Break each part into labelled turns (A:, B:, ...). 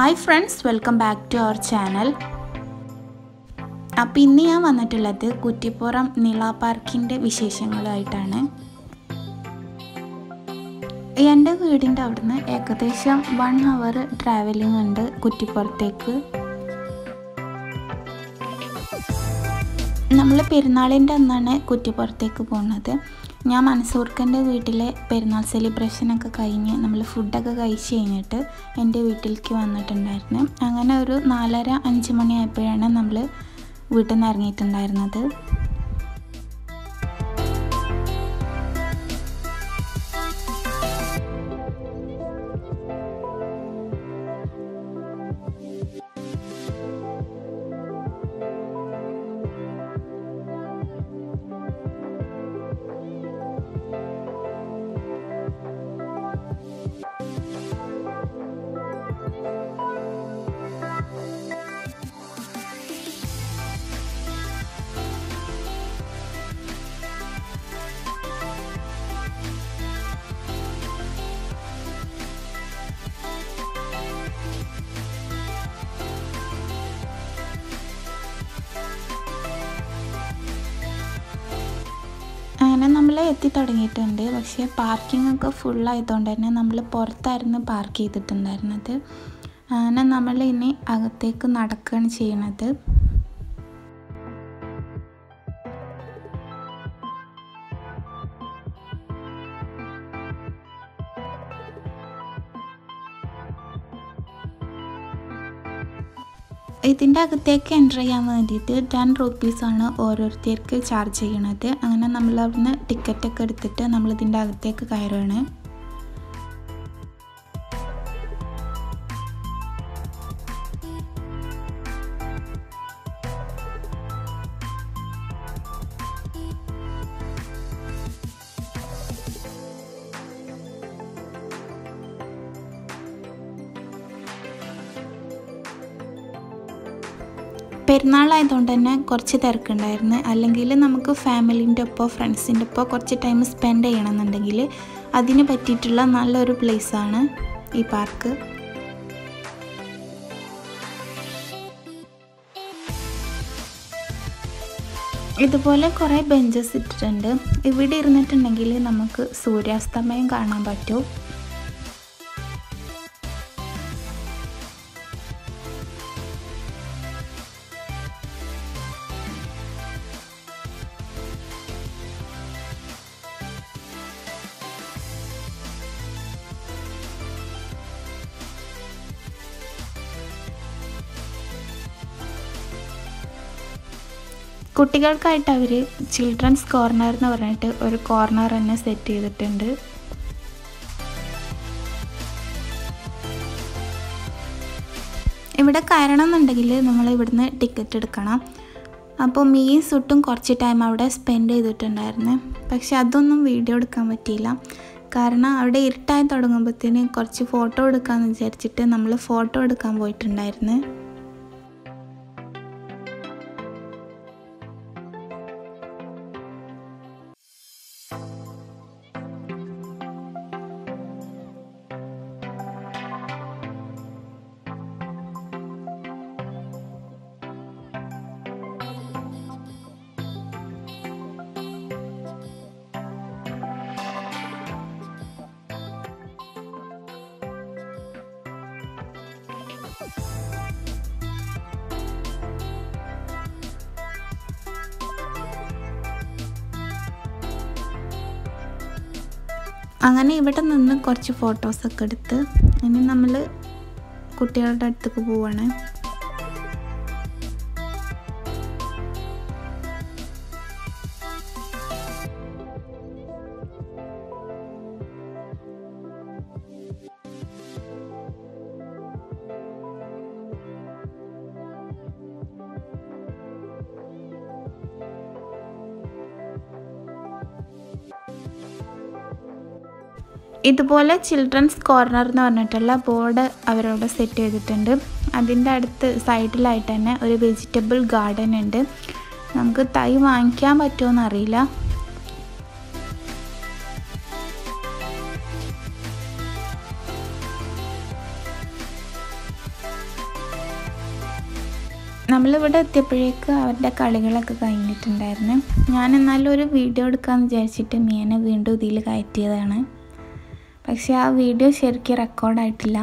A: hi friends welcome back to our channel അപ്പോൾ ഇന്ന് ഞാൻ വന്നിട്ടുള്ളത് കുറ്റിപ്പുറം നിള പാർക്കിൻ്റെ വിശേഷങ്ങളുമായിട്ടാണ് എൻ്റെ വീടിൻ്റെ അവിടുന്ന് ഏകദേശം വൺ ഹവർ ട്രാവലിംഗ് ഉണ്ട് കുറ്റിപ്പുറത്തേക്ക് നമ്മൾ പെരുന്നാളിൻ്റെ അന്നാണ് കുറ്റിപ്പുറത്തേക്ക് പോകുന്നത് ഞാൻ മനസൂർക്കൻ്റെ വീട്ടിലെ പെരുന്നാൾ സെലിബ്രേഷനൊക്കെ കഴിഞ്ഞ് നമ്മൾ ഫുഡൊക്കെ കഴിച്ച് കഴിഞ്ഞിട്ട് എൻ്റെ വീട്ടിലേക്ക് വന്നിട്ടുണ്ടായിരുന്നു അങ്ങനെ ഒരു നാലര അഞ്ച് മണിയായപ്പോഴാണ് നമ്മൾ വീട്ടിൽ നിന്ന് ഇറങ്ങിയിട്ടുണ്ടായിരുന്നത് അങ്ങനെ നമ്മൾ എത്തി തുടങ്ങിയിട്ടുണ്ട് പക്ഷേ പാർക്കിംഗ് ഒക്കെ ഫുള്ളായതുകൊണ്ട് തന്നെ നമ്മൾ പുറത്തായിരുന്നു പാർക്ക് ചെയ്തിട്ടുണ്ടായിരുന്നത് അങ്ങനെ നമ്മൾ ഇനി അകത്തേക്ക് നടക്കുകയാണ് ചെയ്യണത് ഇതിൻ്റെ അകത്തേക്ക് എൻ്റർ ചെയ്യാൻ വേണ്ടിയിട്ട് ടെൻ റുപ്പീസാണ് ഓരോരുത്തർക്ക് ചാർജ് ചെയ്യണത് അങ്ങനെ നമ്മൾ അവിടുന്ന് ടിക്കറ്റൊക്കെ എടുത്തിട്ട് നമ്മൾ ഇതിൻ്റെ അകത്തേക്ക് കയറുകയാണ് പെരുന്നാളായതുകൊണ്ട് തന്നെ കുറച്ച് തിരക്കുണ്ടായിരുന്നു അല്ലെങ്കിൽ നമുക്ക് ഫാമിലീൻ്റെ ഒപ്പം ഫ്രണ്ട്സിൻ്റെ ഒപ്പം കുറച്ച് ടൈം സ്പെൻഡ് ചെയ്യണമെന്നുണ്ടെങ്കിൽ അതിന് പറ്റിയിട്ടുള്ള നല്ലൊരു പ്ലേസാണ് ഈ പാർക്ക് ഇതുപോലെ കുറേ ബെഞ്ചസ് ഇട്ടിട്ടുണ്ട് ഇവിടെ ഇരുന്നിട്ടുണ്ടെങ്കിൽ നമുക്ക് സൂര്യാസ്തമയം കാണാൻ പറ്റും കുട്ടികൾക്കായിട്ട് അവർ ചിൽഡ്രൻസ് കോർണർ എന്ന് പറഞ്ഞിട്ട് ഒരു കോർണർ തന്നെ സെറ്റ് ചെയ്തിട്ടുണ്ട് ഇവിടെ കയറണം എന്നുണ്ടെങ്കിൽ നമ്മൾ ഇവിടുന്ന് ടിക്കറ്റ് എടുക്കണം അപ്പോൾ മീൻ സുട്ടും കുറച്ച് ടൈം അവിടെ സ്പെൻഡ് ചെയ്തിട്ടുണ്ടായിരുന്നു പക്ഷെ അതൊന്നും വീഡിയോ എടുക്കാൻ പറ്റിയില്ല കാരണം അവിടെ ഇരുട്ടായി തുടങ്ങുമ്പോഴത്തേന് കുറച്ച് ഫോട്ടോ എടുക്കാമെന്ന് വിചാരിച്ചിട്ട് നമ്മൾ ഫോട്ടോ എടുക്കാൻ പോയിട്ടുണ്ടായിരുന്നു അങ്ങനെ ഇവിടെ നിന്ന് കുറച്ച് ഫോട്ടോസൊക്കെ എടുത്ത് ഇനി നമ്മൾ കുട്ടികളുടെ അടുത്തേക്ക് പോവാണ് ഇതുപോലെ ചിൽഡ്രൻസ് കോർണർ എന്ന് പറഞ്ഞിട്ടുള്ള ബോർഡ് അവരവിടെ സെറ്റ് ചെയ്തിട്ടുണ്ട് അതിൻ്റെ അടുത്ത് സൈഡിലായിട്ട് തന്നെ ഒരു വെജിറ്റബിൾ ഗാർഡൻ ഉണ്ട് നമുക്ക് തൈ വാങ്ങിക്കാൻ പറ്റുമോ എന്നറിയില്ല നമ്മളിവിടെ എത്തിയപ്പോഴേക്ക് അവരുടെ കളികളൊക്കെ കഴിഞ്ഞിട്ടുണ്ടായിരുന്നു ഞാൻ എന്നാലും ഒരു വീഡിയോ എടുക്കാമെന്ന് വിചാരിച്ചിട്ട് മീനെ വീണ്ടും ഇതിൽ കയറ്റിയതാണ് പക്ഷേ ആ വീഡിയോ ശരിക്കും റെക്കോർഡായിട്ടില്ല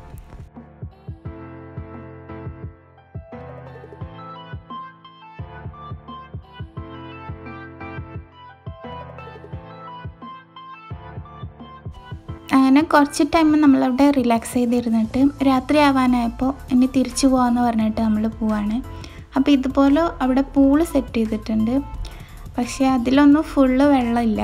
A: അങ്ങനെ കുറച്ച് ടൈം നമ്മളവിടെ റിലാക്സ് ചെയ്തിരുന്നിട്ട് രാത്രി ആവാനായപ്പോൾ ഇനി തിരിച്ചു പോകാമെന്ന് പറഞ്ഞിട്ട് നമ്മൾ പോവാണ് അപ്പോൾ ഇതുപോലെ അവിടെ പൂള് സെറ്റ് ചെയ്തിട്ടുണ്ട് പക്ഷേ അതിലൊന്നും ഫുള്ള് വെള്ളമില്ല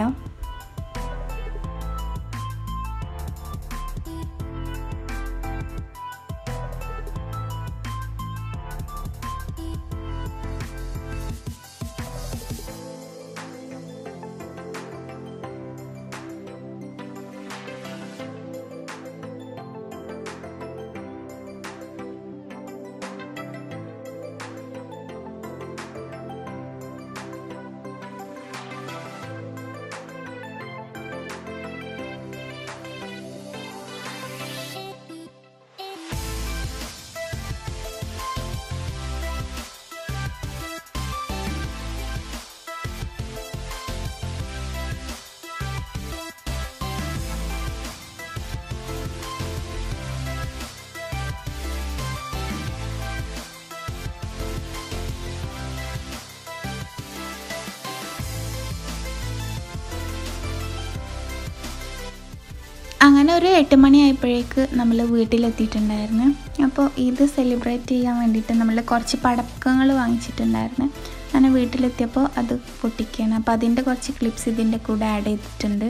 A: അങ്ങനെ ഒരു എട്ട് മണിയായപ്പോഴേക്ക് നമ്മൾ വീട്ടിലെത്തിയിട്ടുണ്ടായിരുന്നു അപ്പോൾ ഇത് സെലിബ്രേറ്റ് ചെയ്യാൻ വേണ്ടിയിട്ട് നമ്മൾ കുറച്ച് പടക്കങ്ങൾ വാങ്ങിച്ചിട്ടുണ്ടായിരുന്നു അങ്ങനെ വീട്ടിലെത്തിയപ്പോൾ അത് പൊട്ടിക്കുകയാണ് അപ്പോൾ അതിൻ്റെ കുറച്ച് ക്ലിപ്സ് ഇതിൻ്റെ കൂടെ ആഡ് ചെയ്തിട്ടുണ്ട്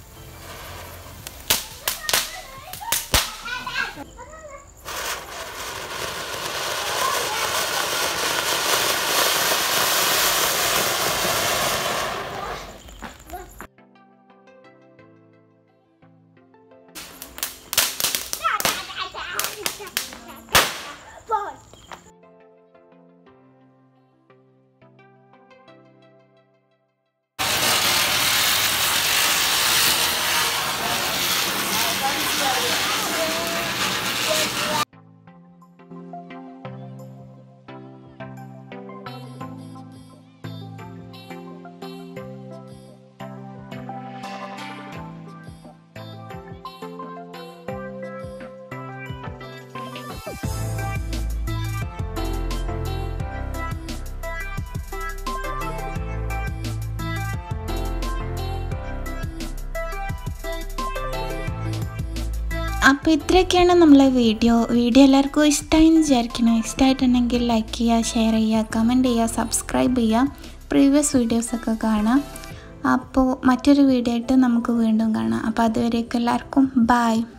A: അപ്പോൾ ഇത്രയൊക്കെയാണ് നമ്മളെ വീഡിയോ വീഡിയോ എല്ലാവർക്കും ഇഷ്ടമായി എന്ന് വിചാരിക്കണം ഇഷ്ടമായിട്ടുണ്ടെങ്കിൽ ലൈക്ക് ചെയ്യുക ഷെയർ ചെയ്യുക കമൻറ്റ് ചെയ്യുക സബ്സ്ക്രൈബ് ചെയ്യുക പ്രീവിയസ് വീഡിയോസൊക്കെ കാണാം അപ്പോൾ മറ്റൊരു വീഡിയോ ആയിട്ട് നമുക്ക് വീണ്ടും കാണാം അപ്പോൾ അതുവരേക്കും എല്ലാവർക്കും ബായ്